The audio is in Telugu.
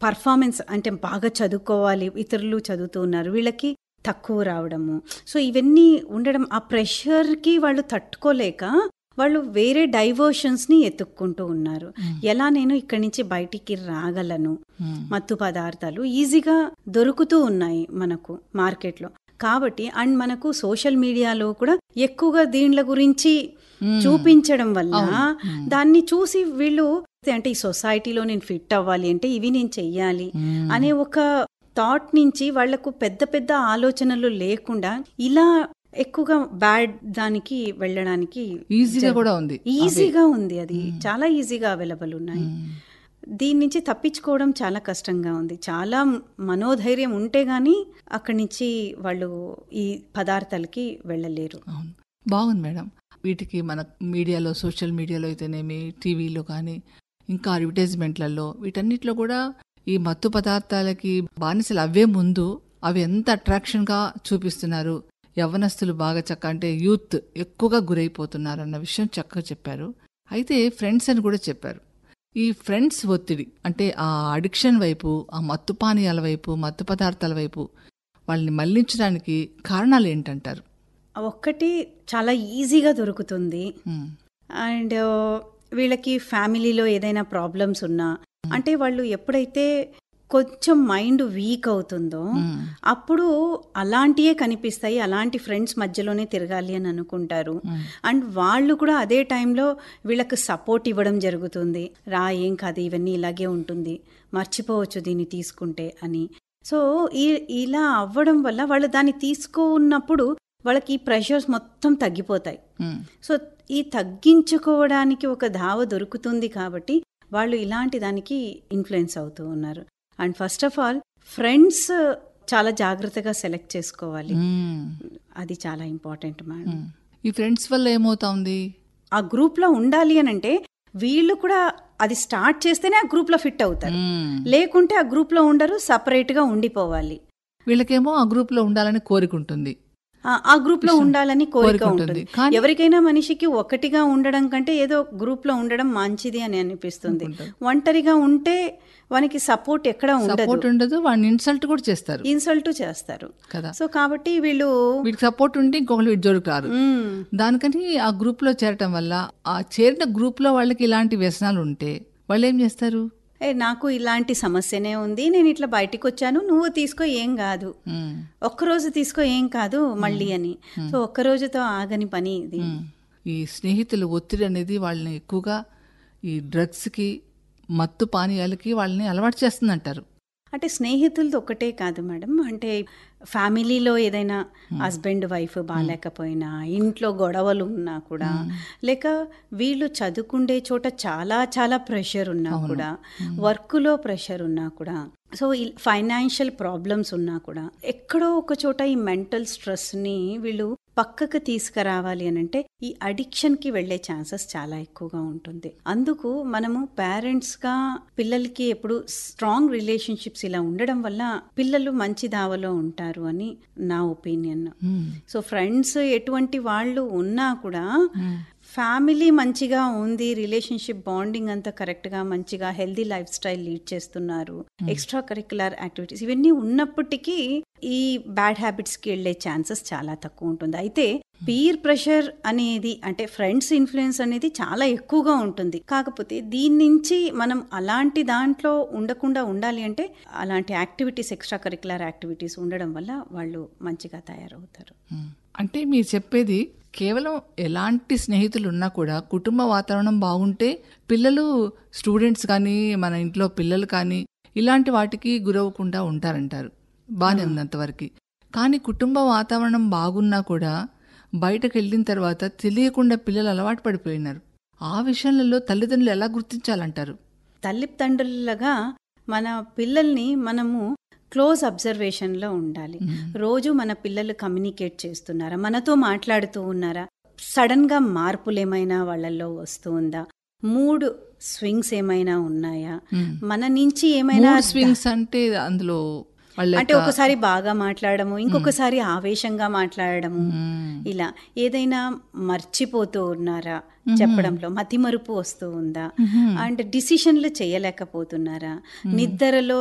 పర్ఫార్మెన్స్ అంటే బాగా చదువుకోవాలి ఇతరులు చదువుతూ ఉన్నారు వీళ్ళకి తక్కువ రావడము సో ఇవన్నీ ఉండడం ఆ ప్రెషర్కి వాళ్ళు తట్టుకోలేక వాళ్ళు వేరే డైవర్షన్స్ని ఎత్తుక్కుంటూ ఉన్నారు ఎలా నేను ఇక్కడి నుంచి బయటికి రాగలను మత్తు పదార్థాలు ఈజీగా దొరుకుతూ ఉన్నాయి మనకు మార్కెట్లో కాబట్టి అండ్ మనకు సోషల్ మీడియాలో కూడా ఎక్కువగా దీనిల గురించి చూపించడం వల్ల దాన్ని చూసి వీళ్ళు అంటే ఈ సొసైటీలో నేను ఫిట్ అవ్వాలి అంటే ఇవి నేను చెయ్యాలి అనే ఒక థాట్ నుంచి వాళ్లకు పెద్ద పెద్ద ఆలోచనలు లేకుండా ఇలా ఎక్కువగా బ్యాడ్ దానికి వెళ్ళడానికి ఈజీగా కూడా ఉంది ఈజీగా ఉంది అది చాలా ఈజీగా అవైలబుల్ ఉన్నాయి దీని నుంచి తప్పించుకోవడం చాలా కష్టంగా ఉంది చాలా మనోధైర్యం ఉంటే గానీ అక్కడి నుంచి వాళ్ళు ఈ పదార్థాలకి వెళ్ళలేరు అవును బాగుంది మేడం వీటికి మన మీడియాలో సోషల్ మీడియాలో అయితేనేమి టీవీలో కానీ ఇంకా అడ్వర్టైజ్మెంట్లలో వీటన్నిటిలో కూడా ఈ మత్తు పదార్థాలకి బానిసలు అవే ముందు అవి ఎంత అట్రాక్షన్గా చూపిస్తున్నారు యవ్వనస్తులు బాగా చక్క అంటే యూత్ ఎక్కువగా గురైపోతున్నారు అన్న విషయం చక్కగా చెప్పారు అయితే ఫ్రెండ్స్ అని కూడా చెప్పారు ఈ ఫ్రెండ్స్ ఒత్తిడి అంటే ఆ అడిక్షన్ వైపు ఆ మత్తు పానీయాల వైపు మత్తు పదార్థాల వైపు వాళ్ళని మళ్లించడానికి కారణాలు ఏంటంటారు ఒక్కటి చాలా ఈజీగా దొరుకుతుంది ఉమ్, అండ్ వీళ్ళకి ఫ్యామిలీలో ఏదైనా ప్రాబ్లమ్స్ ఉన్నా అంటే వాళ్ళు ఎప్పుడైతే కొంచెం మైండ్ వీక్ అవుతుందో ఉమ్, అప్పుడు అలాంటియే కనిపిస్తాయి అలాంటి ఫ్రెండ్స్ మధ్యలోనే తిరగాలి అని అనుకుంటారు ఉమ్, అండ్ వాళ్ళు కూడా అదే టైంలో వీళ్ళకి సపోర్ట్ ఇవ్వడం జరుగుతుంది రా ఏం కాదు ఇవన్నీ ఇలాగే ఉంటుంది మర్చిపోవచ్చు దీన్ని తీసుకుంటే అని సో ఈ ఇలా అవ్వడం వల్ల వాళ్ళు దాన్ని తీసుకున్నప్పుడు వాళ్ళకి ఈ ప్రెషర్స్ మొత్తం తగ్గిపోతాయి ఉమ్, సో ఈ తగ్గించుకోవడానికి ఒక దావ దొరుకుతుంది కాబట్టి వాళ్ళు ఇలాంటి దానికి ఇన్ఫ్లుయెన్స్ అవుతూ ఉన్నారు and first of all friends చాలా జాగ్రత్తగా సెలెక్ట్ చేసుకోవాలి ఉమ్, అది చాలా ఇంపార్టెంట్ మేడం ఉమ్. ఈ ఫ్రెండ్స్ వల్ల ఏమవుతోంది ఆ గ్రూప్లో ఉండాలి అని అంటే వీళ్ళు కూడా అది స్టార్ట్ చేస్తేనే ఆ గ్రూప్లో ఫిట్ అవుతారు ఉమ్. లేకుంటే ఆ గ్రూప్లో ఉండరు సపరేట్గా ఉండిపోవాలి వీళ్ళకేమో ఆ గ్రూప్ లో ఉండాలని కోరికుంటుంది ఆ- ఆ గ్రూప్ లో ఉండాలని కోరిక కోరిక ఉంటుంది. ఉంటుంది కానీ- ఎవరికైనా మనిషికి ఒకటిగా ఉండడం కంటే ఏదో గ్రూప్ లో ఉండడం మంచిది అని అనిపిస్తుంది అనుకుంటారు. ఒంటరిగా ఉంటే వానికి సపోర్ట్ ఎక్కడ ఉండదు సపోర్ట్ ఉండదు వాడిని ఇన్సల్ట్ కూడా చేస్తారు ఇన్సల్ట్ చేస్తారు కదా సో కాబట్టి వీళ్ళు వీడికి సపోర్ట్ ఉంటే ఇంకొకరు వీడి జోలికి రారు మ్మ్, దానికని ఆ గ్రూప్ లో చేరటం వల్ల ఆ చేరిన గ్రూప్ లో వాళ్ళకి ఇలాంటి వ్యసనాలు ఉంటే వాళ్ళు ఏం చేస్తారు ఏ నాకు ఇలాంటి సమస్యనే ఉంది నేను ఇట్లా బయటికి వచ్చాను నువ్వు తీసుకో ఏం కాదు ఉమ్, ఒక్కరోజు తీసుకో ఏం కాదు మళ్ళీ అని సో ఒక్క రోజుతో ఆగని పని ఇది ఉమ్. ఈ స్నేహితుల ఒత్తిడి అనేది వాళ్ళని ఎక్కువగా ఈ డ్రగ్స్ కి మత్తు పానీయాలకి వాళ్ళని అలవాటు చేస్తుందంటారు అంటే స్నేహితులతో ఒకటే కాదు మేడం అంటే ఫ్యామిలీలో ఏదైనా హస్బెండ్ వైఫ్ బాగాలేకపోయినా ఇంట్లో గొడవలు ఉన్నా కూడా లేక వీళ్ళు చదువుకుండే చోట చాలా చాలా ప్రెషర్ ఉన్నా కూడా వర్క్లో ప్రెషర్ ఉన్నా కూడా సో ఫైనాన్షియల్ ప్రాబ్లమ్స్ ఉన్నా కూడా ఎక్కడో ఒక చోట ఈ మెంటల్ స్ట్రెస్ని వీళ్ళు పక్కకు తీసుకురావాలి అని అంటే ఈ అడిక్షన్కి వెళ్ళే ఛాన్సెస్ చాలా ఎక్కువగా ఉంటుంది అందుకు మనము పేరెంట్స్గా పిల్లలకి ఎప్పుడు స్ట్రాంగ్ రిలేషన్షిప్స్ ఇలా ఉండడం వల్ల పిల్లలు మంచి దావలో ఉంటారు అని నా ఒపీనియన్ ఉమ్, సో ఫ్రెండ్స్ ఎటువంటి వాళ్ళు ఉన్నా కూడా ఫ్యామిలీ మంచిగా ఉంది రిలేషన్షిప్ బాండింగ్ అంతా కరెక్ట్గా మంచిగా హెల్దీ లైఫ్ స్టైల్ లీడ్ చేస్తున్నారు ఎక్స్ట్రా కరిక్యులర్ యాక్టివిటీస్ ఇవన్నీ ఉన్నప్పటికీ ఈ బ్యాడ్ హ్యాబిట్స్కి వెళ్ళే ఛాన్సెస్ చాలా తక్కువ ఉంటుంది అయితే పీర్ ప్రెషర్ అనేది అంటే ఫ్రెండ్స్ ఇన్ఫ్లుయెన్స్ అనేది చాలా ఎక్కువగా ఉంటుంది కాకపోతే దీని నుంచి మనం అలాంటి దాంట్లో ఉండకుండా ఉండాలి అంటే అలాంటి యాక్టివిటీస్ ఎక్స్ట్రా కరిక్యులర్ యాక్టివిటీస్ ఉండడం వల్ల వాళ్ళు మంచిగా తయారవుతారు ఉమ్. అంటే మీరు చెప్పేది కేవలం ఎలాంటి స్నేహితులు ఉన్నా కూడా కుటుంబ వాతావరణం బాగుంటే పిల్లలు స్టూడెంట్స్ కానీ మన ఇంట్లో పిల్లలు కానీ ఇలాంటి వాటికి గురవ్వకుండా ఉంటారంటారు బాగానే ఉన్నంతవరకు కానీ కుటుంబ వాతావరణం బాగున్నా కూడా బయటకు వెళ్ళిన తర్వాత తెలియకుండా పిల్లలు అలవాటు పడిపోయినారు ఆ విషయాలలో తల్లిదండ్రులు ఎలా గుర్తించాలంటారు తల్లిదండ్రులుగా మన పిల్లల్ని మనము క్లోజ్ అబ్జర్వేషన్లో ఉండాలి రోజు మన పిల్లలు కమ్యూనికేట్ చేస్తున్నారా మనతో మాట్లాడుతూ ఉన్నారా సడన్గా మార్పులు ఏమైనా వాళ్ళల్లో వస్తూ ఉందా మూడ్ స్వింగ్స్ ఏమైనా ఉన్నాయా మన నుంచి ఏమైనా స్వింగ్స్ అంటే అందులో వాళ్ళ అంటే ఒకసారి బాగా మాట్లాడము ఇంకొకసారి ఆవేశంగా మాట్లాడము మ్మ్. ఇలా ఏదైనా మర్చిపోతూ ఉన్నారా చెప్పడంలో మతిమరుపు వస్తూ ఉందా అండ్ డిసిషన్లు చేయలేకపోతున్నారా నిద్రలో